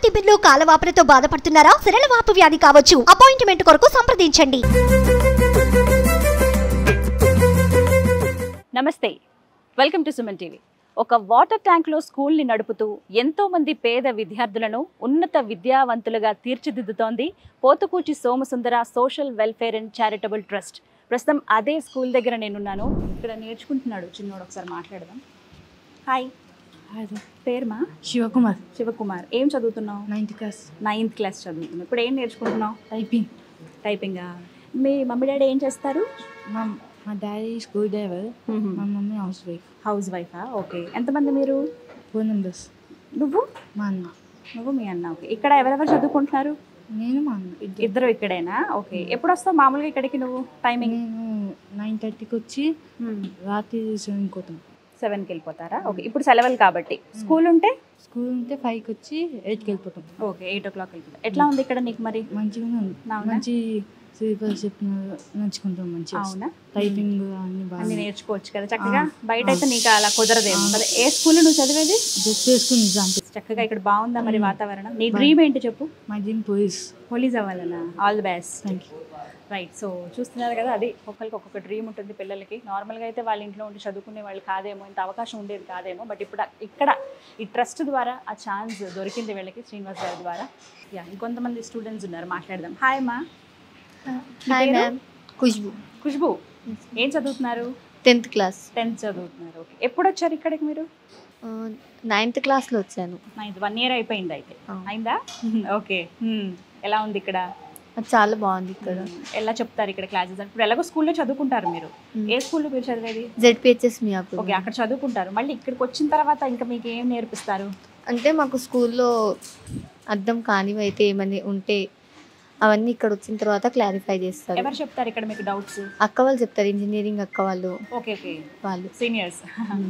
తిమ్మిర్లు కాలవాపులతో బాధపడుతున్నారా సిరల వాపు వ్యాధి కావచ్చు అపాయింట్మెంట్ కొరకు సంప్రదించండి నమస్తే వెల్కమ్ టు సుమన్ టీవీ ఒక వాటర్ ట్యాంక్లో స్కూల్ని నడుపుతూ ఎంతో మంది పేద విద్యార్థులను ఉన్నత విద్యావంతులుగా తీర్చిదిద్దుతోంది Pothukuchi Somasundara social welfare and charitable trust ప్రస్తుతం అదే స్కూల్ దగ్గర నేనున్నాను ఇక్కడ నేర్చుకుంటున్నాడు చిన్నోడు ఒకసారి మాట్లాడదాం హాయ్ పేరుమా శివకుమార్ శివకుమార్ ఏం చదువుతున్నావు నైన్త్ క్లాస్ నైన్త్ క్లాస్ చదువుతున్నావు ఇప్పుడు ఏం నేర్చుకుంటున్నావు టైపింగ్ టైపింగా మీ మమ్మీ డాడీ ఏం చేస్తారు మా మా డాడీ స్కూల్ డ్రైవర్ మా మమ్మీ హౌస్ వైఫ్ హౌస్ వైఫా ఓకే ఎంతమంది మీరు ఫోర్ నెంబర్స్ నువ్వు మా అన్న నువ్వు మీ అన్న ఓకే ఇక్కడ ఎవరెవరు చదువుకుంటున్నారు నేను మా అన్న ఇద్దరు ఇద్దరు ఇక్కడేనా ఓకే ఎప్పుడు వస్తావు మామూలుగా ఇక్కడికి నువ్వు టైమింగ్ నేను నైన్ థర్టీకి వచ్చి రాత్రి సెవెన్కి పోతాం సెవెన్కి వెళ్ళిపోతారా ఓకే ఇప్పుడు సెలవులు కాబట్టి స్కూల్ ఉంటే స్కూల్ ఉంటే ఫైవ్కి వచ్చి ఎయిట్కి వెళ్ళిపోతాం ఓకే ఎయిట్ ఓ క్లాక్ వెళ్ళిపోతాం ఎట్లా ఉంది ఇక్కడ నీకు మరి మంచిగానే ఉంది అవునా? మంచి స్లీపర్ చెప్పిన నడుచుకుంటాం మంచిగా అవునా టైపింగ్ అన్ని అన్ని బాగా నేర్చుకోవచ్చు కదా చక్కగా బయట అయితే నీకు అలా కుదరదేమో కదా ఏ స్కూల్ నువ్వు చదివేది జస్ట్ చేసుకుని ఎగ్జామ్ చక్కగా ఇక్కడ బాగుందా మరి వాతావరణం నీ డ్రీమ్ ఏంటి చెప్పు మై డ్రీమ్ పోలీస్ పోలీస్ అవ్వాలన్నా all the best thank you right so చూస్తున్నారు కదా అది ఒక్కొక్కరికి ఒక్కొక్క డ్రీమ్ ఉంటుంది పిల్లలకి నార్మల్గా అయితే వాళ్ళ ఇంట్లో ఉండి చదువుకునే వాళ్ళు కాదేమో ఇంత అవకాశం ఉండేది కాదేమో బట్ ఇప్పుడు ఇక్కడ ఈ ట్రస్ట్ ద్వారా ఆ ఛాన్స్ దొరికింది వీళ్ళకి శ్రీనివాస్ గారి ద్వారా యా ఇంకొంతమంది స్టూడెంట్స్ ఉన్నారు మాట్లాడదాం హాయ్ మా హాయ్ మ్యామ్ ఖుష్బు ఖుష్బు ఏం చదువుతున్నారు టెన్త్ క్లాస్ టెన్త్ చదువుతున్నారు ఓకే ఎప్పుడు వచ్చారు ఇక్కడికి మీరు నైన్త్ క్లాస్లో వచ్చాను నైన్త్ వన్ ఇయర్ అయిపోయింది అయితే ఆ. అయిందా ఓకే ఎలా ఉంది ఇక్కడ అది చాలా బాగుంది ఇక్కడ ఎలా చెప్తారు ఇక్కడ క్లాసెస్ ఇప్పుడు ఎలాగో స్కూల్లో చదువుకుంటారు మీరు ఏ స్కూల్లో మీరు చదివేది జెడ్పిహెచ్ఎస్ మియాపూర్ ఓకే అక్కడ చదువుకుంటారు మళ్ళీ ఇక్కడికి వచ్చిన తర్వాత ఇంకా మీకు ఏం నేర్పిస్తారు అంటే మాకు స్కూల్లో అర్థం కానివి అయితే ఏమని ఉంటే అవన్నీ ఇక్కడ వచ్చిన తర్వాత క్లారిఫై చేస్తారు ఎవరు చెప్తారు ఇక్కడ మీకు డౌట్స్ అక్క వాళ్ళు చెప్తారు ఇంజనీరింగ్ అక్క వాళ్ళు ఓకే ఓకే వాళ్ళు సీనియర్స్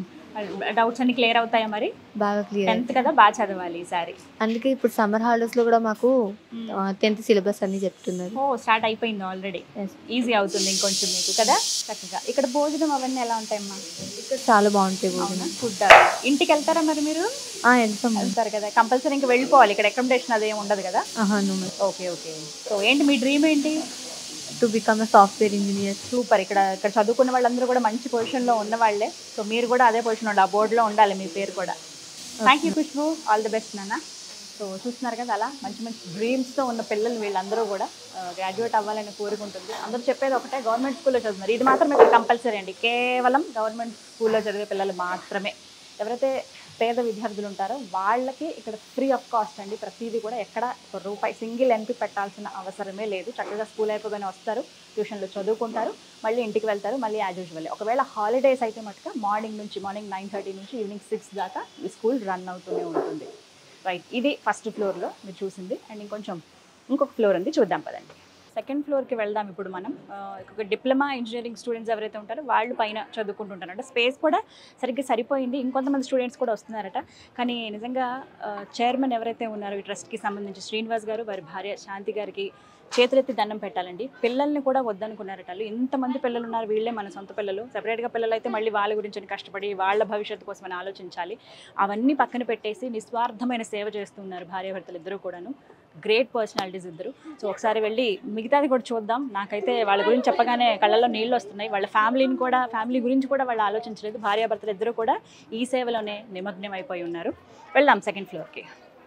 డౌట్స్ అన్ని క్లియర్ అవుతాయా మరి బాగా క్లియర్ టెన్త్ కదా బాగా చదవాలి ఈసారి అందుకే ఇప్పుడు సమ్మర్ హాలిడేస్లో కూడా మాకు టెన్త్ సిలబస్ అన్ని చెప్తున్నారు ఓ స్టార్ట్ అయిపోయింది ఆల్రెడీ Yes. ఈజీ అవుతుంది ఇంకొంచెం మీకు కదా చక్కగా ఇక్కడ భోజనం అవన్నీ ఎలా ఉంటాయమ్మా ఇక్కడ చాలా బాగుంటాయి అవునా భోజనం ఫుడ్ ఇంటికి వెళ్తారా మరి మీరు ఆ, వెళ్తాం వెళ్తారు కదా కంపల్సరీ ఇంకా వెళ్ళిపోవాలి ఇక్కడ అకామిడేషన్ అదేం ఉండదు కదా ఆహా ఓకే ఓకే సో ఏంటి మీ డ్రీమ్ ఏంటి to become a software engineer super ఇక్కడ ఇక్కడ చదువుకున్న వాళ్ళందరూ కూడా మంచి పొజిషన్లో ఉన్న వాళ్ళే సో మీరు కూడా అదే పొజిషన్ ఉండాలి ఆ బోర్డులో ఉండాలి మీ పేరు కూడా thank you Khushbu all the best నాన్న సో చూస్తున్నారు కదా అలా మంచి మంచి డ్రీమ్స్తో ఉన్న పిల్లలు వీళ్ళందరూ కూడా గ్రాడ్యుయేట్ అవ్వాలని కోరుకుంటుంది అందరూ చెప్పేది ఒకటే గవర్నమెంట్ స్కూల్లో చదువుతున్నారు ఇది మాత్రం ఇక్కడ కంపల్సరీ అండి కేవలం గవర్నమెంట్ స్కూల్లో చదివే పిల్లలు మాత్రమే ఎవరైతే పేద విద్యార్థులు ఉంటారో వాళ్ళకి ఇక్కడ ఫ్రీ ఆఫ్ కాస్ట్ అండి ప్రతిదీ కూడా ఎక్కడ ఒక రూపాయి సింగిల్ ఎంపీ పెట్టాల్సిన అవసరమే లేదు చక్కగా స్కూల్ అయిపోగానే వస్తారు ట్యూషన్లో చదువుకుంటారు మళ్ళీ ఇంటికి వెళ్తారు మళ్ళీ యాజ్ యూజువల్ ఒకవేళ హాలిడేస్ అయితే మటుక మార్నింగ్ నుంచి మార్నింగ్ నైన్ థర్టీ నుంచి ఈవినింగ్ సిక్స్ దాకా ఈ స్కూల్ రన్ అవుతూనే ఉంటుంది రైట్ ఇది ఫస్ట్ ఫ్లోర్లో మీరు చూసింది అండ్ ఇంకొంచెం ఇంకొక ఫ్లోర్ ఉంది చూద్దాం పదండి సెకండ్ ఫ్లోర్కి వెళ్దాం ఇప్పుడు మనం ఆ, ఒక డిప్లొమా ఇంజనీరింగ్ స్టూడెంట్స్ ఎవరైతే ఉంటారో వాళ్ళు పైన చదువుకుంటుంటారు అంటే స్పేస్ కూడా సరిగ్గా సరిపోయింది ఇంకొంతమంది స్టూడెంట్స్ కూడా వస్తున్నారట కానీ నిజంగా చైర్మన్ ఎవరైతే ఉన్నారో ఈ ట్రస్ట్కి సంబంధించి శ్రీనివాస్ గారు వారి భార్య శాంతి గారికి చేతులెత్తి దండం పెట్టాలండి పిల్లల్ని కూడా వద్దనుకున్నారట వాళ్ళు ఇంతమంది పిల్లలు ఉన్నారు వీళ్ళే మన సొంత పిల్లలు సెపరేట్గా పిల్లలు అయితే మళ్ళీ వాళ్ళ గురించి కష్టపడి వాళ్ళ భవిష్యత్తు కోసం ఆలోచించాలి అవన్నీ పక్కన పెట్టేసి నిస్వార్థమైన సేవ చేస్తున్నారు భార్యాభర్తలు ఇద్దరు కూడాను గ్రేట్ పర్సనాలిటీస్ ఇద్దరు సో ఒకసారి వెళ్ళి మిగతాది కూడా చూద్దాం నాకైతే వాళ్ళ గురించి చెప్పగానే కళ్ళల్లో నీళ్ళు వస్తున్నాయి వాళ్ళ ఫ్యామిలీని కూడా ఫ్యామిలీ గురించి కూడా వాళ్ళు ఆలోచించలేదు భార్యాభర్తలు ఇద్దరు కూడా ఈ సేవలోనే నిమగ్నం అయిపోయి ఉన్నారు వెళ్దాం సెకండ్ ఫ్లోర్కి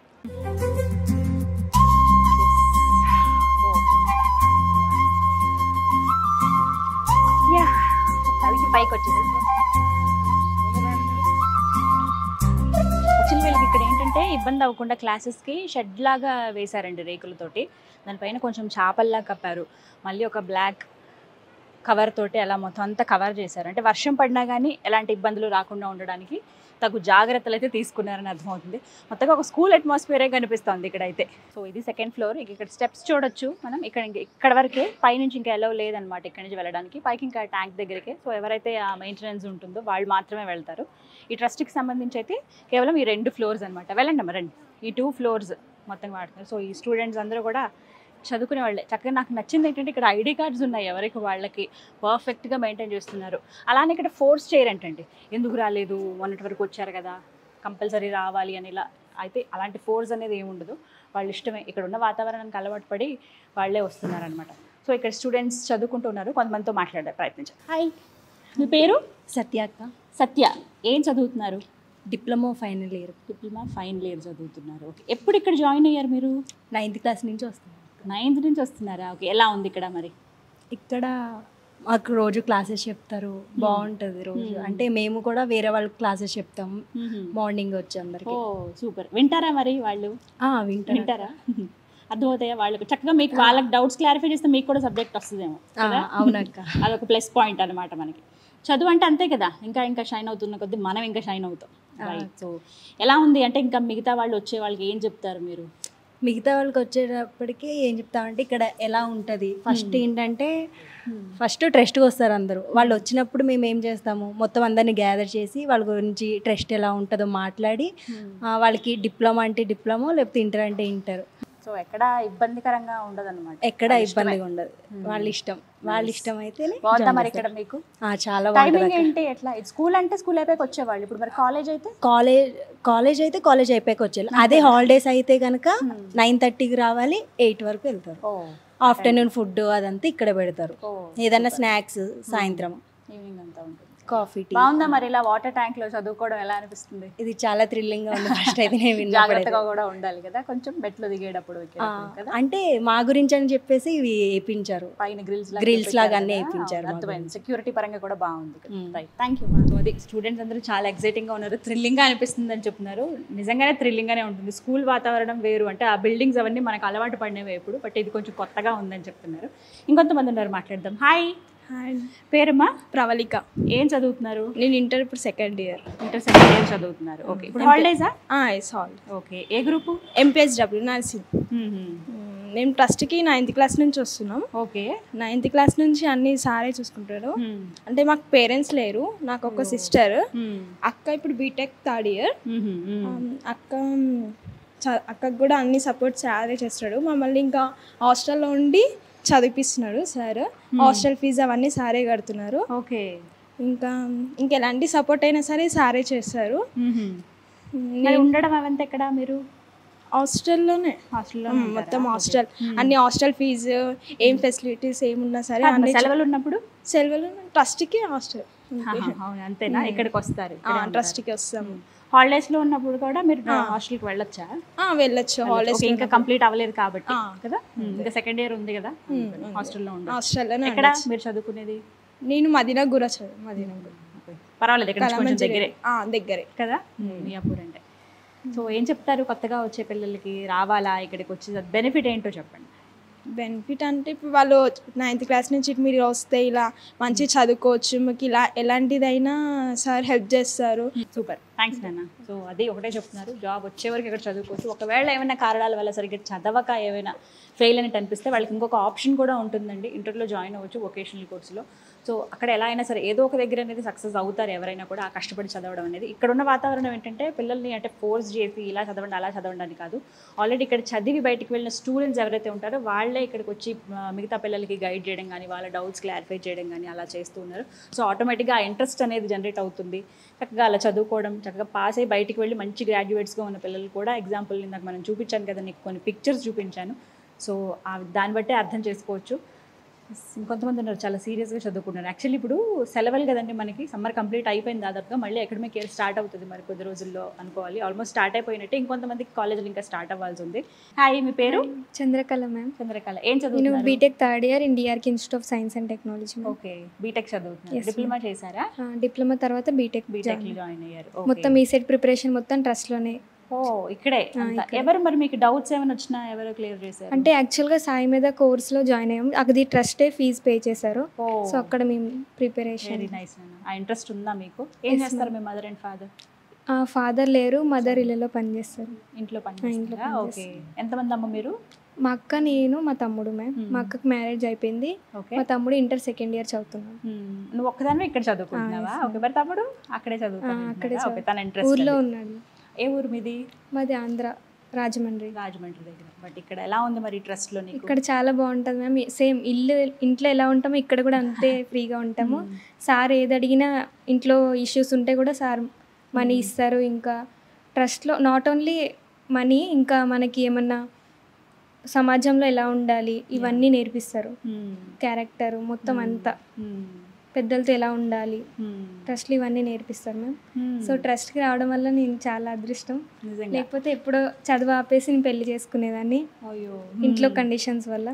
యా పైకి పైకి వచ్చేసి యాక్చువల్లీ వీళ్ళకి ఇక్కడ ఏంటంటే ఇబ్బంది అవ్వకుండా క్లాసెస్కి షెడ్ లాగా వేశారండి రేకులతోటి దానిపైన కొంచెం చాపల్లా కప్పారు మళ్ళీ ఒక బ్లాక్ కవర్ తోటి అలా మొత్తం అంతా కవర్ చేశారు అంటే వర్షం పడినా కానీ ఎలాంటి ఇబ్బందులు రాకుండా ఉండడానికి తగు జాగ్రత్తలు అయితే తీసుకున్నారని అర్థమవుతుంది మొత్తంగా ఒక స్కూల్ అట్మాస్ఫియరే కనిపిస్తుంది ఇక్కడైతే సో ఇది సెకండ్ ఫ్లోర్ ఇక ఇక్కడ స్టెప్స్ చూడొచ్చు మనం ఇక్కడ ఇంక- ఇక్కడ వరకే పైనుంచి ఇంకా ఎలా లేదనమాట ఇక్కడ నుంచి వెళ్ళడానికి పైకి ఇంకా ట్యాంక్ దగ్గరికే సో ఎవరైతే ఆ మెయింటెనెన్స్ ఉంటుందో వాళ్ళు మాత్రమే వెళ్తారు ఈ ట్రస్ట్కి సంబంధించి అయితే కేవలం ఈ రెండు ఫ్లోర్స్ అనమాట వెళ్ళండి అమ్మ రండి ఈ టూ ఫ్లోర్స్ మొత్తం వాడుతున్నారు సో ఈ స్టూడెంట్స్ అందరూ కూడా చదువుకునే వాళ్ళే చక్కగా నాకు నచ్చింది ఏంటంటే ఇక్కడ ఐడి కార్డ్స్ ఉన్నాయి ఎవరికి వాళ్ళకి పర్ఫెక్ట్గా మెయింటైన్ చేస్తున్నారు అలానే ఇక్కడ ఫోర్స్ చేయరంటండి ఎందుకు రాలేదు మొన్నటి వరకు వచ్చారు కదా కంపల్సరీ రావాలి అని ఇలా అయితే అలాంటి ఫోర్స్ అనేది ఏమి ఉండదు వాళ్ళ ఇష్టమే ఇక్కడ ఉన్న వాతావరణానికి అలవాటు పడి వాళ్ళే వస్తున్నారనమాట సో ఇక్కడ స్టూడెంట్స్ చదువుకుంటున్నారు కొంతమందితో మాట్లాడే ప్రయత్నించారు హాయ్ మీ పేరు సత్యాక్క సత్య ఏం చదువుతున్నారు diploma final year diploma final year చదువుతున్నారు ఓకే ఎప్పుడు ఇక్కడ జాయిన్ అయ్యారు మీరు నైన్త్ క్లాస్ నుంచి వస్తున్నాను నైన్త్ నుంచి వస్తున్నారా ఓకే ఎలా ఉంది ఇక్కడ మరి ఇక్కడ మాకు రోజు క్లాసెస్ చెప్తారు బాగుంటుంది రోజు Hmm. అంటే మేము కూడా వేరే వాళ్ళకి క్లాసెస్ చెప్తాం మార్నింగ్ వచ్చి ఓ అందరికి సూపర్ వింటారా మరి వాళ్ళు వింటారు వింటారా అర్థమవుతాయా వాళ్ళకి చక్కగా మీకు వాళ్ళకి డౌట్స్ క్లారిఫై చేస్తే మీకు కూడా సబ్జెక్ట్ వస్తుందేమో ఆ, కదా? అవునక్క అదొక ప్లస్ పాయింట్ అనమాట మనకి చదువు అంటే అంతే కదా ఇంకా ఇంకా షైన్ అవుతున్న కొద్దీ మనం ఇంకా షైన్ అవుతాం ఆ. రైట్ సో ఎలా ఉంది అంటే ఇంకా మిగతా వాళ్ళు వచ్చే వాళ్ళకి ఏం చెప్తారు మీరు మిగతా వాళ్ళకి వచ్చేటప్పటికి ఏం చెప్తామంటే ఇక్కడ ఎలా ఉంటుంది ఫస్ట్ ఏంటంటే ఫస్ట్ ట్రెస్ట్కి వస్తారు అందరూ వాళ్ళు వచ్చినప్పుడు మేము ఏం చేస్తాము మొత్తం అందరిని గ్యాదర్ చేసి వాళ్ళ గురించి ట్రెస్ట్ ఎలా ఉంటుందో మాట్లాడి ఆ, వాళ్ళకి డిప్లొమా అంటే డిప్లొమా లేకపోతే ఇంటర్ అంటే ఇంటర్ సో ఎక్కడ ఇబ్బందికరంగా ఉండదు అనమాట ఎక్కడ ఇబ్బందిగా ఉండదు వాళ్ళ ఇష్టం వాళ్ళ ఇష్టం అయితేనే బాగుందా join మరి చేస్తారు. ఇక్కడ మీకు ఆ, చాలా టైమింగ్ బాగుంటుంది ఏంటి ఎట్లా స్కూల్ అంటే స్కూల్ అయిపోయి వచ్చేవాళ్ళు ఇప్పుడు మరి కాలేజ్ అయితే కాలేజ్ కాలేజ్ అయితే కాలేజ్ అయిపోయాక వచ్చేయాలి అదే హాలిడేస్ అయితే కనుక నైన్ థర్టీకి రావాలి ఎయిట్ వరకు వెళ్తారు ఓ ఆఫ్టర్నూన్ ఫుడ్ అదంతా ఇక్కడ పెడతారు ఓ ఏదైనా స్నాక్స్ సాయంత్రం ఈవినింగ్ అంతా ఉంటుంది కాఫీ టీ బాగుందా మరి ఇలా వాటర్ ట్యాంక్ లో చదువుకోవడం ఎలా అనిపిస్తుంది ఇది చాలా థ్రిల్లింగ్ గా ఉంది ఫస్ట్ అయితే నేను విన్నప్పుడు జాగ్రత్తగా కూడా ఉండాలి కదా కొంచెం మెట్లు దిగేటప్పుడు ఆ, ఎక్కేటప్పుడు కదా అంటే మా గురించి అని చెప్పేసి ఇవి వేయించారు పైన గ్రిల్స్ Grills లాగా అన్నీ వేయించారు మాకు. అర్థమైంది సెక్యూరిటీ పరంగా కూడా బాగుంది మ్మ్. రైట్ థ్యాంక్ యూ అది స్టూడెంట్స్ అందరూ చాలా ఎక్సైటింగ్ గా ఉన్నారు థ్రిల్లింగ్ గా అనిపిస్తుంది అని చెప్తున్నారు నిజంగానే థ్రిల్లింగ్ గానే ఉంటుంది స్కూల్ వాతావరణం వేరు అంటే ఆ బిల్డింగ్స్ అవన్నీ మనకు అలవాటు పడినవే ఎప్పుడు బట్ ఇది కొంచెం కొత్తగా ఉందని చెప్తున్నారు ఇంకొంతమంది ఉన్నారు మాట్లాడదాం హాయ్ హాయ్ పేరమ్మా ప్రవళిక ఏం చదువుతున్నారు నేను ఇంటర్ ఇప్పుడు second year inter second year చదువుతున్నారు ఓకే ఇప్పుడు హాలిడేసా ఎస్ హాల్ ఓకే ఏ గ్రూపు ఎంపీఎస్డబ్ల్యూ నర్సింగ్ మేము ట్రస్ట్కి నైన్త్ క్లాస్ నుంచి వస్తున్నాం ఓకే నైన్త్ క్లాస్ నుంచి అన్ని సారే చూసుకుంటారు అంటే మాకు పేరెంట్స్ లేరు నాకు ఒక సిస్టర్ అక్క ఇప్పుడు బీటెక్ థర్డ్ ఇయర్ అక్క చ- అక్కకు కూడా అన్ని సపోర్ట్ సారే చేస్తాడు మమ్మల్ని ఇంకా హాస్టల్లో ఉండి చదివిపిస్తున్నాడు సార్ హాస్టల్ ఫీజు అవన్నీ సారే కడుతున్నారు ఓకే ఇంకా ఇంకెలాంటి సపోర్ట్ అయినా సరే సారే చేస్తారు మరి ఉండడం అవంతా ఎక్కడ మీరు హాస్టల్లోనే హాస్టల్లో మ్మ్, మొత్తం హాస్టల్ అన్ని హాస్టల్ ఫీజు ఏం ఫెసిలిటీస్ ఏమున్నా సరే అన్ని సెలవులు ఉన్నప్పుడు సెలవులు ట్రస్ట్కి హాస్టల్ అవును అంతేనా ఇక్కడికి వస్తారు ట్రస్ట్కి వస్తాము హాలిడేస్ లో ఉన్నప్పుడు కూడా మీరు హాస్టల్ కి వెళ్ళొచ్చా ఆ, వెళ్ళొచ్చు హాలిడేస్ Okay, ఇంకా కంప్లీట్ అవ్వలేదు కాబట్టి కదా ఇంకా సెకండ్ ఇయర్ ఉంది కదా హాస్టల్లో ఉండాలి హాస్టల్లోనే ఎక్కడ మీరు చదువుకునేది నేను మదీనా గుర చదువు మదీనా గుర పర్వాలేదు ఇక్కడ నుంచి కొంచెం దగ్గరే ఆ, దగ్గరే కదా మియాపూర్ అంటే సో ఏం చెప్తారు కొత్తగా వచ్చే పిల్లలకి రావాలా ఇక్కడికి వచ్చి బెనిఫిట్ ఏంటో చెప్పండి బెనిఫిట్ అంటే ఇప్పుడు వాళ్ళు నైన్త్ క్లాస్ నుంచి ఇటు మీరు వస్తే ఇలా మంచి చదువుకోవచ్చు మీకు ఇలా ఎలాంటిదైనా సార్ హెల్ప్ చేస్తారు సూపర్ థ్యాంక్స్ నాన్న సో అది ఒకటే చెప్తున్నారు జాబ్ వచ్చే వరకు ఇక్కడ చదువుకోవచ్చు ఒకవేళ ఏమైనా కారణాల వల్ల సరిగ్గా చదవక ఏమైనా ఫెయిల్ అని అనిపిస్తే వాళ్ళకి ఇంకొక ఆప్షన్ కూడా ఉంటుందండి ఇంటర్లో జాయిన్ అవ్వచ్చు వొకేషనల్ కోర్సులో సో అక్కడ ఎలా అయినా సరే ఏదో ఒక దగ్గర అనేది సక్సెస్ అవుతారు ఎవరైనా కూడా ఆ కష్టపడి చదవడం అనేది ఇక్కడ ఉన్న వాతావరణం ఏంటంటే పిల్లల్ని అంటే ఫోర్స్ చేసి ఇలా చదవండి అలా చదవండి అని కాదు ఆల్రెడీ ఇక్కడ చదివి బయటికి వెళ్ళిన స్టూడెంట్స్ ఎవరైతే ఉంటారో వాళ్ళే ఇక్కడికి వచ్చి ఆ, మిగతా పిల్లలకి గైడ్ చేయడం కానీ వాళ్ళ డౌట్స్ క్లారిఫై చేయడం కానీ అలా చేస్తూ ఉన్నారు సో ఆటోమేటిక్గా ఆ ఇంట్రెస్ట్ అనేది జనరేట్ అవుతుంది చక్కగా అలా చదువుకోవడం చక్కగా పాస్ అయ్యి బయటికి వెళ్ళి మంచి గ్రాడ్యుయేట్స్గా ఉన్న పిల్లలు కూడా ఎగ్జాంపుల్ ఇందాక మనం చూపించాను కదా నీకు కొన్ని పిక్చర్స్ చూపించాను సో ఆ దాన్ని బట్టే అర్థం చేసుకోవచ్చు ఇంకొంతమంది ఉన్నారు చాలా సీరియస్గా చదువుకుంటున్నారు యాక్చువల్లీ ఇప్పుడు సెలవులు కదండి మనకి సమ్మర్ కంప్లీట్ అయిపోయింది దాదాపుగా మళ్ళీ అకాడమిక్ ఇయర్ స్టార్ట్ అవుతుంది మరి కొద్ది రోజుల్లో అనుకోవాలి ఆల్మోస్ట్ స్టార్ట్ అయిపోయినట్టే ఇంకొంతమందికి కాలేజీలు ఇంకా స్టార్ట్ అవ్వాల్సి ఉంది హాయ్ మీ పేరు చంద్రకళ మ్యామ్ చంద్రకళ ఏం నేను చదువుతున్నారు బీటెక్ థర్డ్ ఇయర్ ఇన్ డిఆర్కి institute of science and technology ma'am okay BTech చదువుతున్నారు Yes, డిప్లొమా చేశారా డిప్లొమా తర్వాత బీటెక్ బీటెక్ జాయిన్ అయ్యారు మొత్తం ఈ సెట్ ప్రిపరేషన్ మొత్తం ట్రస్ట్లోనే ఓ ఇక్కడే అంతా. ఎవరు మరి మీకు డౌట్స్ ఏమైనా వచ్చినా ఎవరు క్లియర్ చేశారు అంటే యాక్చువల్గా సాయి మీద కోర్స్లో జాయిన్ అయ్యాం అది ట్రస్టే ఫీజు పే చేశారు ఓ సో అక్కడ మేము ప్రిపరేషన్ వెరీ నైస్ ఆ ఇంట్రెస్ట్ ఉందా మీకు ఏం చేస్తారు మీ మదర్ అండ్ ఫాదర్ ఫాదర్ లేరు మదర్ ఇళ్ళలో పనిచేస్తారు ఇంట్లో పని ఇంట్లో చేస్తారా ఓకే ఎంతమంది అమ్మ మీరు మా అక్క నేను మా తమ్ముడు మ్యామ్ మా అక్కకి మ్యారేజ్ అయిపోయింది ఓకే మా తమ్ముడు ఇంటర్ సెకండ్ ఇయర్ చదువుతున్నాడు నువ్వు ఒక్కదాన్ని ఇక్కడ చదువుకుంటున్నావా ఓకే మరి తమ్ముడు అక్కడే అక్కడే చదువుకుంటున్నాడా ఓకే చదువు- తన ఇంట్రెస్ట్ ఊర్లో ఉన్నాడు ఏ ఊరు మీది మాది ఆంధ్ర రాజమండ్రి రాజమండ్రి దగ్గర బట్ ఇక్కడ ఎలా ఉంది మరి ట్రస్ట్ లో నీకు ఇక్కడ చాలా బాగుంటుంది మ్యామ్ సేమ్ ఇల్లు ఇంట్లో ఎలా ఉంటామో ఇక్కడ కూడా అంతే ఫ్రీగా ఉంటాము సార్ ఏది అడిగినా ఇంట్లో ఇష్యూస్ ఉంటే కూడా సార్ మనీ ఇస్తారు ఇంకా ట్రస్ట్లో నాట్ ఓన్లీ మనీ ఇంకా మనకి ఏమన్నా సమాజంలో ఎలా ఉండాలి ఇవన్నీ నేర్పిస్తారు క్యారెక్టర్ మొత్తం అంతా పెద్దలతో ఎలా ఉండాలి ట్రస్ట్లు ఇవన్నీ నేర్పిస్తారు మ్యామ్ సో ట్రస్ట్కి రావడం వల్ల నేను చాలా అదృష్టం నిజంగా లేకపోతే ఎప్పుడో చదువు ఆపేసి నేను పెళ్లి చేసుకునేదాన్ని అయ్యో ఇంట్లో కండిషన్స్ వల్ల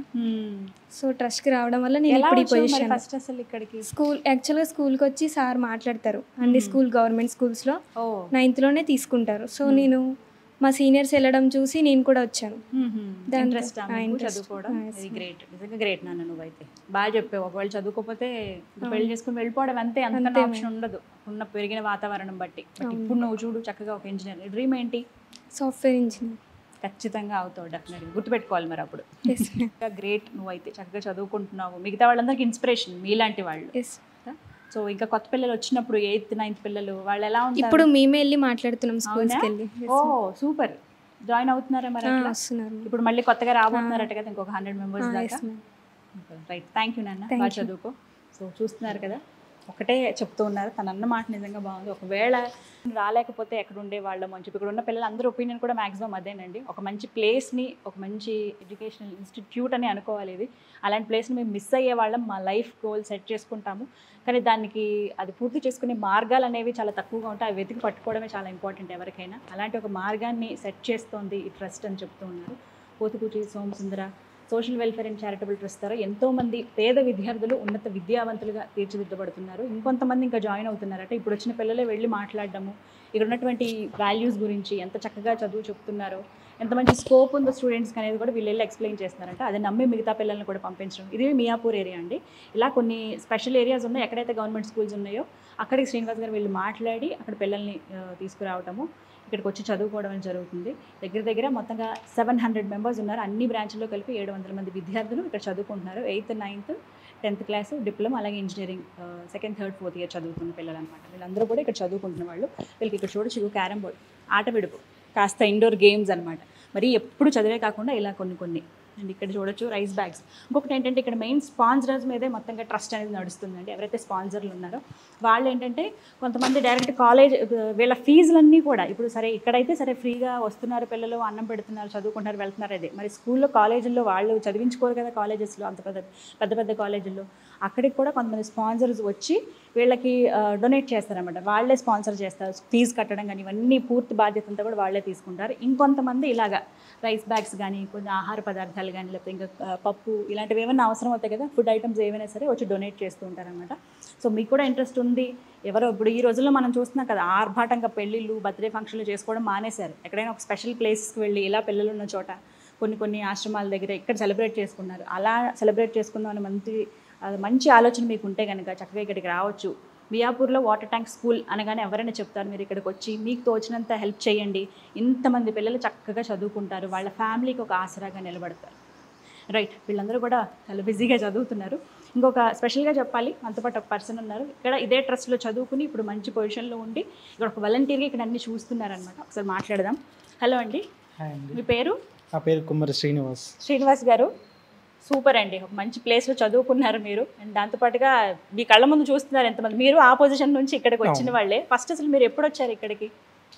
సో ట్రస్ట్కి రావడం వల్ల నేను ఎలా ఇప్పుడు ఈ వచ్చావు మరి పొజిషన్ ఫస్ట్ అసలు ఇక్కడికి స్కూల్ యాక్చువల్గా స్కూల్కి వచ్చి సార్ మాట్లాడతారు అన్ని స్కూల్ గవర్నమెంట్ స్కూల్స్లో ఓ నైన్త్లోనే తీసుకుంటారు సో నేను మా సీనియర్స్ వెళ్ళడం చూసి నేను కూడా వచ్చాను దాంతో- ఇంట్రెస్ట్ ఆ, interest. చదువుకోవడం ఆ, yes, ఇది ma'am. గ్రేట్ నిజంగా గ్రేట్ నాన్న నువ్వైతే బాగా చెప్పావు ఒకవేళ చదువుకోకపోతే పెళ్లి చేసుకుని వెళ్ళిపోవడం అంతే అంత అంతే, ఆప్షన్ ఉండదు ఉన్న పెరిగిన వాతావరణం బట్టి బట్ ఇప్పుడు నువ్వు చూడు చక్కగా ఒక ఇంజనీర్ డ్రీమ్ ఏంటి సాఫ్ట్వేర్ ఇంజనీర్ ఖచ్చితంగా అవుతావు డెఫినెట్గా గుర్తుపెట్టుకోవాలి మరి అప్పుడు ఎస్ గ్రేట్ నువ్వైతే చక్కగా చదువుకుంటున్నావు మిగతా వాళ్ళందరికీ ఇన్స్పిరేషన్ మీలాంటి వాళ్ళు ఎస్ సో ఇంకా కొత్త పిల్లలు వచ్చినప్పుడు ఎయిత్ నైన్త్ పిల్లలు వాళ్ళు ఎలా ఉంటారు ఇప్పుడు మేమే వెళ్ళి మాట్లాడుతున్నాం స్కూల్స్కి వెళ్ళి ఓ సూపర్ జాయిన్ అవుతున్నారా మరి ఆ, అట్లా? వస్తున్నారు ఇప్పుడు మళ్ళీ కొత్తగా రాబోతున్నారట కదా ఇంకొక హండ్రెడ్ మెంబర్స్ దాకా yes ma'am right thank you నాన్న Thank బాగా you. చదువుకో సో చూస్తున్నారు కదా ఒకటే చెప్తూ ఉన్నారు తన అన్న మాట నిజంగా బాగుంది ఒకవేళ రాలేకపోతే ఎక్కడ ఉండే వాళ్ళం అని చెప్పి ఇక్కడ ఉన్న పిల్లలు అందరూ ఒపీనియన్ కూడా మాక్సిమం అదేనండి ఒక మంచి ప్లేస్ని ఒక మంచి ఎడ్యుకేషనల్ ఇన్స్టిట్యూట్ అని అనుకోవాలి ఇది అలాంటి ప్లేస్ని మేము మిస్ అయ్యే వాళ్ళం మా లైఫ్ గోల్ సెట్ చేసుకుంటాము కానీ దానికి అది పూర్తి చేసుకునే మార్గాలు అనేవి చాలా తక్కువగా ఉంటాయి అవి వెతికి పట్టుకోవడమే చాలా ఇంపార్టెంట్ ఎవరికైనా అలాంటి ఒక మార్గాన్ని సెట్ చేస్తోంది ఈ ట్రస్ట్ అని చెప్తూ ఉన్నారు Pothukuchi Somasundara social welfare and charitable trust ద్వారా ఎంతోమంది పేద విద్యార్థులు ఉన్నత విద్యావంతులుగా తీర్చిదిద్దబడుతున్నారు ఇంకొంతమంది ఇంకా జాయిన్ అవుతున్నారట ఇప్పుడు వచ్చిన పిల్లలే వెళ్ళి మాట్లాడడము ఇక్కడ ఉన్నటువంటి వాల్యూస్ గురించి ఎంత చక్కగా చదువు చెప్తున్నారో ఎంత మంచి స్కోప్ ఉందో స్టూడెంట్స్కి అనేది కూడా వీళ్ళు వెళ్ళి ఎక్స్ప్లెయిన్ చేస్తున్నారంట అది నమ్మి మిగతా పిల్లల్ని కూడా పంపించడం ఇది మియాపూర్ ఏరియా అండి ఇలా కొన్ని స్పెషల్ ఏరియాస్ ఉన్నాయి ఎక్కడైతే గవర్నమెంట్ స్కూల్స్ ఉన్నాయో అక్కడికి శ్రీనివాస్ గారు వెళ్ళి మాట్లాడి అక్కడ పిల్లల్ని ఆ, తీసుకురావటము ఇక్కడికి వచ్చి చదువుకోవడం అనేది జరుగుతుంది దగ్గర దగ్గర మొత్తంగా సెవెన్ హండ్రెడ్ మెంబర్స్ ఉన్నారు అన్ని బ్రాంచ్లో కలిపి ఏడు వందల మంది విద్యార్థులు ఇక్కడ చదువుకుంటున్నారు eighth ninth tenth class diploma అలాగే engineering second third fourth year చదువుతున్న పిల్లలు అనమాట వీళ్ళందరూ కూడా ఇక్కడ చదువుకుంటున్న వాళ్ళు వీళ్ళకి ఇక్కడ చూడొచ్చు క్యారమ్ బోర్డ్ ఆట విడుపు కాస్త ఇండోర్ గేమ్స్ అనమాట మరి ఎప్పుడు చదివే కాకుండా ఇలా కొన్ని కొన్ని అండ్ ఇక్కడ చూడొచ్చు రైస్ బ్యాగ్స్ ఇంకొకటి ఏంటంటే ఇక్కడ మెయిన్ స్పాన్సర్స్ మీదే మొత్తంగా ట్రస్ట్ అనేది నడుస్తుందండి ఎవరైతే స్పాన్సర్లు ఉన్నారో వాళ్ళు ఏంటంటే కొంతమంది డైరెక్ట్ కాలేజ్ వీళ్ళ ఫీజులన్నీ కూడా ఇప్పుడు సరే ఇక్కడైతే సరే ఫ్రీగా వస్తున్నారు పిల్లలు అన్నం పెడుతున్నారు చదువుకుంటున్నారు వెళ్తున్నారు అదే మరి స్కూల్లో కాలేజీల్లో వాళ్ళు చదివించుకోరు కదా కాలేజెస్లో అంత పెద్ద పెద్ద పెద్ద కాలేజీల్లో అక్కడికి కూడా కొంతమంది స్పాన్సర్స్ వచ్చి వీళ్ళకి డొనేట్ చేస్తారన్నమాట వాళ్ళే స్పాన్సర్ చేస్తారు ఫీజు కట్టడం కానీ ఇవన్నీ పూర్తి బాధ్యత అంతా కూడా వాళ్ళే తీసుకుంటారు ఇంకొంతమంది ఇలాగా రైస్ బ్యాగ్స్ కానీ కొన్ని ఆహార పదార్థాలు కానీ లేకపోతే ఇంకా ఆ, పప్పు ఇలాంటివి ఏమైనా అవసరం అవుతాయి కదా ఫుడ్ ఐటమ్స్ ఏవైనా సరే వచ్చి డొనేట్ చేస్తూ ఉంటారనమాట సో మీకు కూడా ఇంట్రెస్ట్ ఉంది ఎవరో ఇప్పుడు ఈ రోజుల్లో మనం చూస్తున్నాం కదా ఆర్భాటంగా పెళ్ళిళ్ళు బర్త్డే ఫంక్షన్లు చేసుకోవడం మానేశారు ఎక్కడైనా ఒక స్పెషల్ ప్లేసెస్కి వెళ్ళి ఇలా పిల్లలు ఉన్న చోట కొన్ని కొన్ని ఆశ్రమాల దగ్గర ఇక్కడ సెలబ్రేట్ చేసుకున్నారు అలా సెలబ్రేట్ చేసుకుందాం అని మంచి అది మంచి ఆలోచన మీకు ఉంటే కనుక చక్కగా ఇక్కడికి రావచ్చు మియాపూర్లో వాటర్ ట్యాంక్ స్కూల్ అనగానే ఎవరైనా చెప్తారు మీరు ఇక్కడికి వచ్చి మీకు తోచినంత హెల్ప్ చేయండి ఇంతమంది పిల్లలు చక్కగా చదువుకుంటారు వాళ్ళ ఫ్యామిలీకి ఒక ఆసరాగా నిలబడతారు రైట్ వీళ్ళందరూ కూడా చాలా బిజీగా చదువుతున్నారు ఇంకొక స్పెషల్గా చెప్పాలి మనతో పాటు ఒక పర్సన్ ఉన్నారు ఇక్కడ ఇదే ట్రస్ట్లో చదువుకుని ఇప్పుడు మంచి పొజిషన్లో ఉండి ఇక్కడ ఒక వాలంటీర్గా ఇక్కడ అన్ని చూస్తున్నారనమాట ఒకసారి మాట్లాడదాం హలో అండి హాయ్ అండి మీ పేరు నా పేరు కుమ్మరి శ్రీనివాస్ శ్రీనివాస్ గారు సూపర్ అండి ఒక మంచి ప్లేస్లో చదువుకున్నారు మీరు అండ్ దాంతోపాటుగా మీ కళ్ళ ముందు చూస్తున్నారు ఎంతమంది మీరు ఆ పొజిషన్ నుంచి ఇక్కడికి వచ్చిన వాళ్ళే ఫస్ట్ అసలు మీరు ఎప్పుడు వచ్చారు ఇక్కడికి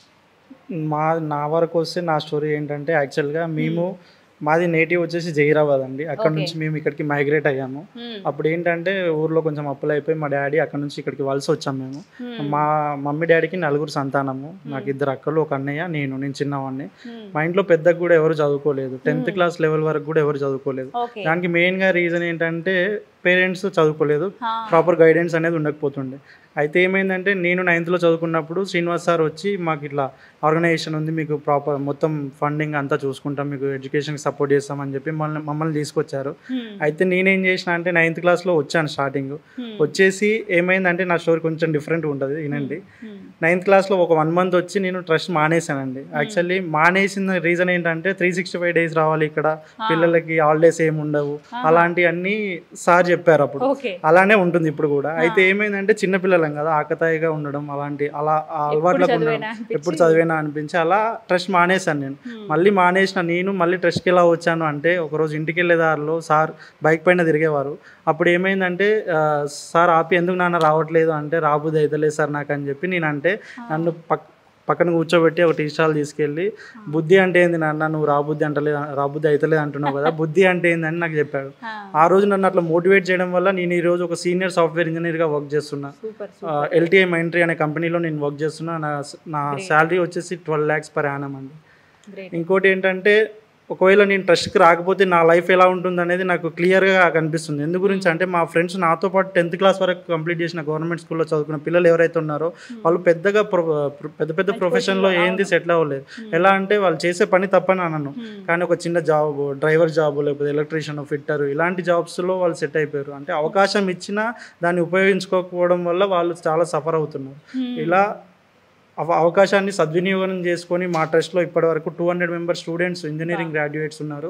మా నా వరకు వస్తే నా స్టోరీ ఏంటంటే యాక్చువల్గా మేము మాది నేటివ్ వచ్చేసి జైరాబాద్ అండి అక్కడ Okay. నుంచి మేము ఇక్కడికి మైగ్రేట్ అయ్యాము అప్పుడు ఏంటంటే ఊర్లో కొంచెం అప్పులు అయిపోయి మా డాడీ అక్కడ నుంచి ఇక్కడికి వలస వచ్చాము మేము మా మమ్మీ డాడీకి నలుగురు సంతానము నాకు ఇద్దరు అక్కలు ఒక అన్నయ్య నేను నేను చిన్నవాడిని మా ఇంట్లో పెద్దకు కూడా ఎవరు చదువుకోలేదు టెన్త్ క్లాస్ లెవెల్ వరకు కూడా ఎవరు చదువుకోలేదు ఓకే దానికి మెయిన్గా రీజన్ ఏంటంటే పేరెంట్స్ చదువుకోలేదు ప్రాపర్ గైడెన్స్ అనేది ఉండకపోతుండే అయితే ఏమైందంటే నేను నైన్త్లో చదువుకున్నప్పుడు శ్రీనివాస్ సార్ వచ్చి మాకు ఇట్లా ఆర్గనైజేషన్ ఉంది మీకు ప్రాపర్ మొత్తం ఫండింగ్ అంతా చూసుకుంటాం మీకు ఎడ్యుకేషన్కి సపోర్ట్ చేస్తామని చెప్పి మమ్మల్ని మమ్మల్ని తీసుకొచ్చారు అయితే నేనేం చేసిన అంటే నైన్త్ క్లాస్లో వచ్చాను స్టార్టింగ్ వచ్చేసి ఏమైందంటే నా స్టోరీ కొంచెం డిఫరెంట్ ఉంటుంది వినండి నైన్త్ క్లాస్లో ఒక వన్ మంత్ వచ్చి నేను ట్రస్ట్ మానేశానండి యాక్చువల్లీ మానేసిన రీజన్ ఏంటంటే త్రీ సిక్స్టీ ఫైవ్ డేస్ రావాలి ఇక్కడ పిల్లలకి హాలిడేస్ ఏమి ఉండవు అలాంటివన్నీ సార్ చెప్పారు అప్పుడు ఓకే అలానే ఉంటుంది ఇప్పుడు కూడా అయితే ఏమైందంటే చిన్న పిల్లలం కదా ఆకతాయిగా ఉండడం అలాంటి అలా ఆ అలవాట్లకు ఉండడం చదివేనా అనిపించి? ఎప్పుడు చదివేనా అనిపించి అలా ట్రస్ట్ మానేశాను నేను మళ్ళీ మానేసిన నేను మళ్ళీ ట్రస్ట్కి ఎలా వచ్చాను అంటే ఒకరోజు ఇంటికి వెళ్ళే దారిలో సార్ బైక్ పైన తిరిగేవారు అప్పుడు ఏమైందంటే ఆ, సార్ ఆపి ఎందుకు నాన్న రావట్లేదు అంటే రాబుద్ది అయితలేదు సార్ నాకు అని చెప్పి నేను అంటే నన్ను పక్ పక్కన కూర్చోబెట్టి ఒక టీ స్టాల్ తీసుకెళ్ళి బుద్ధి అంటే ఏంది నాన్న నువ్వు రాబుద్ధి అంటలే రాబుద్ధి అయితలేదు అంటున్నావు కదా బుద్ధి అంటే ఏందని నాకు చెప్పాడు ఆ రోజు నన్ను అట్లా మోటివేట్ చేయడం వల్ల నేను ఈ రోజు ఒక సీనియర్ సాఫ్ట్వేర్ ఇంజనీర్గా వర్క్ చేస్తున్నా సూపర్ ఎల్టీఐ మైంట్రీ అనే కంపెనీలో నేను వర్క్ చేస్తున్నా నా నా శాలరీ వచ్చేసి ట్వెల్వ్ ల్యాక్స్ పర్ యానం అండి గ్రేట్ ఇంకోటి ఏంటంటే ఒకవేళ నేను ట్రస్ట్కి రాకపోతే నా లైఫ్ ఎలా ఉంటుంది అనేది నాకు క్లియర్గా కనిపిస్తుంది ఎందు గురించి అంటే మా ఫ్రెండ్స్ నాతో పాటు టెన్త్ క్లాస్ వరకు కంప్లీట్ చేసిన గవర్నమెంట్ స్కూల్లో చదువుకున్న పిల్లలు ఎవరైతే ఉన్నారో వాళ్ళు పెద్దగా ప్రొ- ప్రొ- పెద్ద పెద్ద ప్రొఫెషన్లో ఏంది సెటిల్ అవ్వలేదు ఎలా అంటే వాళ్ళు చేసే పని తప్పని అనను కానీ ఒక చిన్న జాబ్ డ్రైవర్ జాబ్ లేకపోతే ఎలక్ట్రీషియన్ ఫిట్టర్ ఇలాంటి జాబ్స్లో వాళ్ళు సెట్ అయిపోయారు అంటే అవకాశం ఇచ్చినా దాన్ని ఉపయోగించుకోకపోవడం వల్ల వాళ్ళు చాలా సఫర్ అవుతున్నారు ఇలా అవ- అవకాశాన్ని సద్వినియోగం చేసుకొని మా ట్రస్ట్లో ఇప్పటి వరకు two hundred member students engineering graduates ఉన్నారు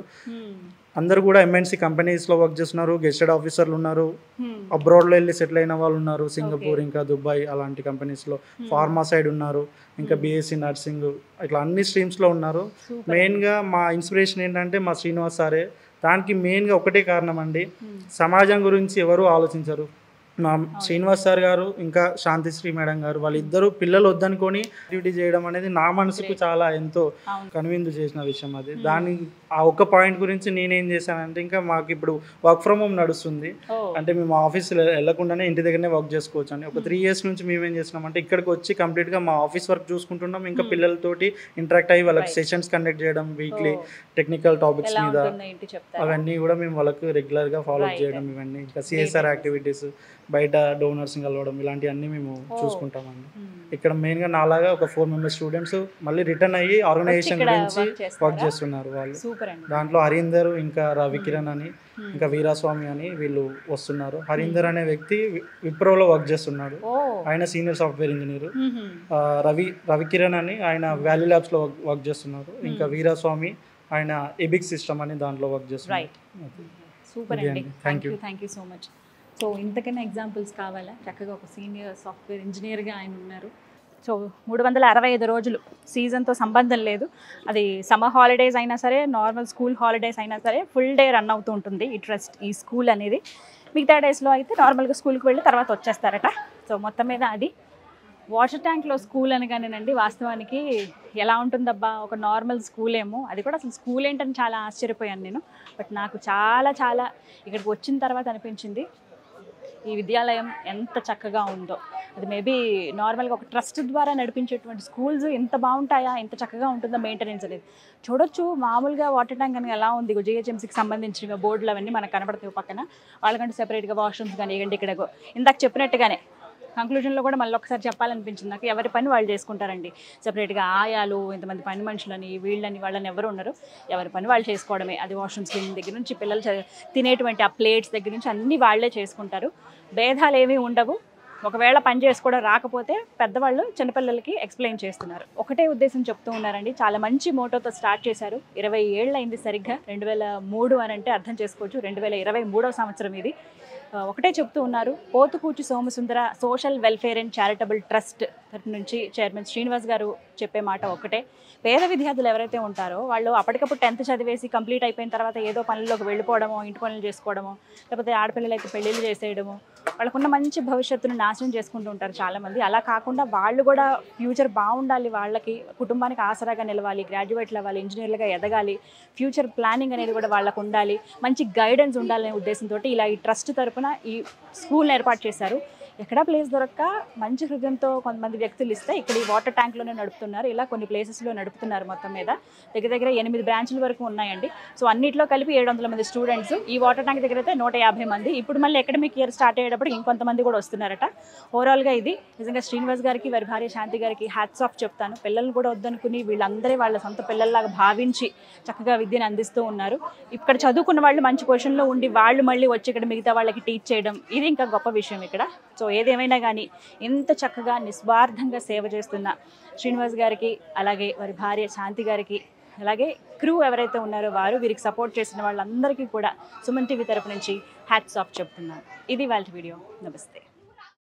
అందరూ కూడా ఎంఎన్సీ కంపెనీస్లో వర్క్ చేస్తున్నారు గెస్టెడ్ ఆఫీసర్లు ఉన్నారు అబ్రాడ్లో వెళ్ళి సెటిల్ అయిన వాళ్ళు ఉన్నారు సింగపూర్ ఇంకా దుబాయ్ అలాంటి కంపెనీస్లో ఫార్మా సైడ్ ఉన్నారు ఇంకా బీఎస్సీ నర్సింగ్ ఇట్లా అన్ని స్ట్రీమ్స్లో ఉన్నారు మెయిన్గా మా ఇన్స్పిరేషన్ ఏంటంటే మా శ్రీనివాస్ సారే దానికి మెయిన్గా ఒకటే కారణం అండి సమాజం గురించి ఎవరు ఆలోచించరు మా శ్రీనివాస్ సార్ గారు ఇంకా శాంతిశ్రీ మేడం గారు వాళ్ళిద్దరూ పిల్లలు వద్దనుకొని డ్యూటీ చేయడం అనేది నా మనసుకు చాలా ఎంతో కనువిందు చేసిన విషయం అది దాని ఆ ఒక్క పాయింట్ గురించి నేనేం చేశానంటే ఇంకా మాకు ఇప్పుడు వర్క్ ఫ్రమ్ హోమ్ నడుస్తుంది అంటే మేము ఆఫీస్ వెళ్ళకుండానే ఇంటి దగ్గరనే వర్క్ చేసుకోవచ్చు అండి ఒక త్రీ ఇయర్స్ నుంచి మేము ఏం చేస్తున్నామంటే ఇక్కడికి వచ్చి కంప్లీట్గా మా ఆఫీస్ వర్క్ చూసుకుంటున్నాం ఇంకా పిల్లలతోటి ఇంటరాక్ట్ అయ్యి వాళ్ళకి సెషన్స్ కండక్ట్ చేయడం వీక్లీ టెక్నికల్ టాపిక్స్ ఎలా మీద ఉంటుందో ఏంటి చెప్తారా అవన్నీ కూడా మేము వాళ్ళకు రెగ్యులర్గా ఫాలో Right. చేయడం ఇవన్నీ ఇంకా సిఎస్ఆర్ యాక్టివిటీస్ బయట డోనర్స్ కలవడం ఇలాంటివన్నీ మేము చూసుకుంటామండి ఇక్కడ మెయిన్గా నాలాగా ఒక ఫోర్ మెంబర్ స్టూడెంట్స్ మళ్ళీ రిటర్న్ అయ్యి ఆర్గనైజేషన్ ఇక్కడ గురించి work చేస్తారా? వర్క్ చేస్తున్నారు వాళ్ళు సూపర్ అండి దాంట్లో హరీందర్ ఇంకా రవి కిరణ్ అని ఇంకా వీరాస్వామి అని వీళ్ళు వస్తున్నారు హరీందర్ అనే వ్యక్తి వి- విప్రోలో వర్క్ చేస్తున్నాడు ఓ ఆయన senior software engineer Ravi Ravi Kiran అని ఆయన వాల్యూ ల్యాబ్స్లో వర్క్ వర్క్ చేస్తున్నారు ఇంకా వీరాస్వామి ఆయన ఎబిక్ సిస్టమ్ అని దాంట్లో వర్క్ చేస్తున్నారు రైట్ సూపర్ ఇది అండి అండి. Thank Thank you you. Thank you so much so ఇంతకన్నా ఎగ్జాంపుల్స్ కావాలా చక్కగా ఒక సీనియర్ సాఫ్ట్వేర్ ఇంజనీర్గా ఆయన ఉన్నారు సో మూడు వందల అరవై ఐదు రోజులు సీజన్తో సంబంధం లేదు అది సమ్మర్ హాలిడేస్ అయినా సరే నార్మల్ స్కూల్ హాలిడేస్ అయినా సరే ఫుల్ డే రన్ అవుతూ ఉంటుంది ఈ ట్రస్ట్ ఈ స్కూల్ అనేది మిగతా డేస్లో అయితే నార్మల్గా స్కూల్కి వెళ్ళి తర్వాత వచ్చేస్తారట సో మొత్తం మీద అది వాటర్ ట్యాంక్లో స్కూల్ అనగానేనండి వాస్తవానికి ఎలా ఉంటుందబ్బా ఒక నార్మల్ స్కూల్ ఏమో అది కూడా అసలు స్కూల్ ఏంటని చాలా ఆశ్చర్యపోయాను నేను బట్ నాకు చాలా చాలా ఇక్కడికి వచ్చిన తర్వాత అనిపించింది ఈ విద్యాలయం ఎంత చక్కగా ఉందో అది మేబీ నార్మల్గా ఒక ట్రస్ట్ ద్వారా నడిపించేటువంటి స్కూల్స్ ఎంత బాగుంటాయా ఎంత చక్కగా ఉంటుందో మెయింటెనెన్స్ అనేది చూడొచ్చు మామూలుగా వాటర్ ట్యాంక్ అని ఎలా ఉంది జిహెచ్ఎంసీకి సంబంధించిన బోర్డులు అవన్నీ మనకు కనబడతాయి పక్కన వాళ్ళకంటే సెపరేట్గా వాష్రూమ్స్ కానీ ఏగండి ఇక్కడ ఇందాక చెప్పినట్టుగానే కంక్లూజన్లో కూడా మళ్ళీ ఒకసారి చెప్పాలనిపించింది నాకు ఎవరి పని వాళ్ళు చేసుకుంటారండి సెపరేట్గా ఆయాలు ఇంతమంది పని మనుషులని వీళ్ళని వాళ్ళని ఎవరు ఉన్నారు ఎవరి పని వాళ్ళు చేసుకోవడమే అది వాష్రూమ్స్ క్లీనింగ్ దగ్గర నుంచి పిల్లలు చ- తినేటువంటి ఆ ప్లేట్స్ దగ్గర నుంచి అన్నీ వాళ్ళే చేసుకుంటారు భేదాలు ఏమీ ఉండవు ఒకవేళ పని చేసుకోవడం రాకపోతే పెద్దవాళ్ళు చిన్నపిల్లలకి ఎక్స్ప్లెయిన్ చేస్తున్నారు ఒకటే ఉద్దేశం చెప్తూ ఉన్నారండి చాలా మంచి మోటోతో స్టార్ట్ చేశారు ఇరవై ఏళ్ళు అయింది సరిగ్గా రెండు వేల మూడు అని అంటే అర్థం చేసుకోవచ్చు రెండు వేల ఇరవై మూడవ సంవత్సరం ఇది ఆ, ఒకటే చెప్తూ ఉన్నారు Pothukuchi Somasundara social welfare and charitable trust తరపు నుంచి చైర్మన్ శ్రీనివాస్ గారు చెప్పే మాట ఒకటే పేద విద్యార్థులు ఎవరైతే ఉంటారో వాళ్ళు అప్పటికప్పుడు టెన్త్ చదివేసి కంప్లీట్ అయిపోయిన తర్వాత ఏదో పనుల్లోకి వెళ్ళిపోవడమో ఇంటి పనులు చేసుకోవడమో లేకపోతే ఆడపిల్లలు అయితే పెళ్ళిళ్ళు చేసేయడమో వాళ్ళకున్న మంచి భవిష్యత్తును నాశనం చేసుకుంటూ ఉంటారు చాలామంది అలా కాకుండా వాళ్ళు కూడా ఫ్యూచర్ బాగుండాలి వాళ్ళకి కుటుంబానికి ఆసరాగా నిలవాలి గ్రాడ్యుయేట్లు అవ్వాలి ఇంజనీర్లుగా ఎదగాలి ఫ్యూచర్ ప్లానింగ్ అనేది కూడా వాళ్ళకు ఉండాలి మంచి గైడెన్స్ ఉండాలనే ఉద్దేశంతో ఇలా ఈ ట్రస్ట్ తరపున ఈ స్కూల్ని ఏర్పాటు చేశారు ఎక్కడా ప్లేస్ దొరక్క మంచి హృదయంతో కొంతమంది వ్యక్తులు ఇస్తే ఇక్కడ ఈ వాటర్ ట్యాంక్లోనే నడుపుతున్నారు ఇలా కొన్ని ప్లేసెస్లో నడుపుతున్నారు మొత్తం మీద దగ్గర దగ్గర ఎనిమిది బ్రాంచ్ల వరకు ఉన్నాయండి సో అన్నిట్లో కలిపి ఏడు వందల మంది స్టూడెంట్స్ ఈ వాటర్ ట్యాంక్ దగ్గర అయితే నూట యాభై మంది ఇప్పుడు మళ్ళీ అకాడమిక్ ఇయర్ స్టార్ట్ అయ్యేటప్పుడు ఇంకొంతమంది కూడా వస్తున్నారట ఓవరాల్గా ఇది నిజంగా శ్రీనివాస్ గారికి వారి భార్య శాంతి గారికి హ్యాట్స్ ఆఫ్ చెప్తాను పిల్లల్ని కూడా వద్దనుకుని వీళ్ళందరే వాళ్ళ సొంత పిల్లల్లాగా భావించి చక్కగా విద్యను అందిస్తూ ఉన్నారు ఇక్కడ చదువుకున్న వాళ్ళు మంచి పొజిషన్లో ఉండి వాళ్ళు మళ్ళీ వచ్చి ఇక్కడ మిగతా వాళ్ళకి టీచ్ చేయడం ఇది ఇంకా గొప్ప విషయం ఇక్కడ సో ఏదేమైనా కానీ ఇంత చక్కగా నిస్వార్థంగా సేవ చేస్తున్న శ్రీనివాస్ గారికి అలాగే వారి భార్య శాంతి గారికి అలాగే క్రూ ఎవరైతే ఉన్నారో వారు వీరికి సపోర్ట్ చేసిన వాళ్ళందరికీ కూడా సుమన్ టీవీ తరపు నుంచి హ్యాట్స్ ఆఫ్ చెప్తున్నాను ఇది వాళ్ళ వీడియో నమస్తే